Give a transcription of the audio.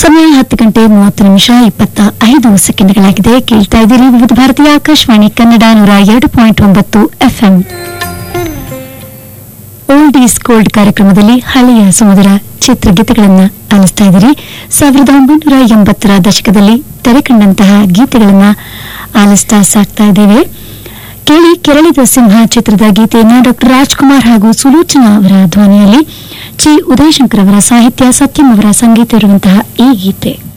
ಸಮಯ ಹತ್ತು ಗಂಟೆ ಮೂವತ್ತು ನಿಮಿಷ ಇಪ್ಪತ್ತ ಐದು ಸೆಕೆಂಡ್ಗಳಾಗಿದೆ ಕೇಳ್ತಾ ಇದ್ದೀರಿ ವಿವಿಧ ಭಾರತೀಯ ಆಕಾಶವಾಣಿ ಕನ್ನಡ ನೂರ ಎರಡು ಪಾಯಿಂಟ್ ಒಂಬತ್ತು ಎಫ್ಎಂ ಓಲ್ಡ್ ಈಸ್ ಗೋಲ್ಡ್ ಕಾರ್ಯಕ್ರಮದಲ್ಲಿ ಹಳೆಯ ಸುಮಧುರ ಚಿತ್ರಗೀತೆಗಳನ್ನ ಆಲಿಸ್ತಾ ಇದ್ದೀರಿ ಸಾವಿರದ ಒಂಬೈನೂರ ಎಂಬತ್ತರ ದಶಕದಲ್ಲಿ ತೆರೆಕಂಡಂತಹ ಗೀತೆಗಳನ್ನ ಆಲಿಸ್ತಾ ಸಾಕ್ತಾ ಇದ್ದೇವೆ ಕೇಳಿ ಕೆರಳಿದ ಸಿಂಹ ಚಿತ್ರದ ಗೀತೆಯನ್ನ ಡಾಕ್ಟರ್ ರಾಜ್ಕುಮಾರ್ ಹಾಗೂ ಸುಲೋಚನಾ ಅವರ ಧ್ವನಿಯಲ್ಲಿ ಚಿ ಉದಯಶಂಕರ್ ಅವರ ಸಾಹಿತ್ಯ ಸತ್ಯಂ ಅವರ ಸಂಗೀತ ಇರುವಂತಹ ಈ ಗೀತೆ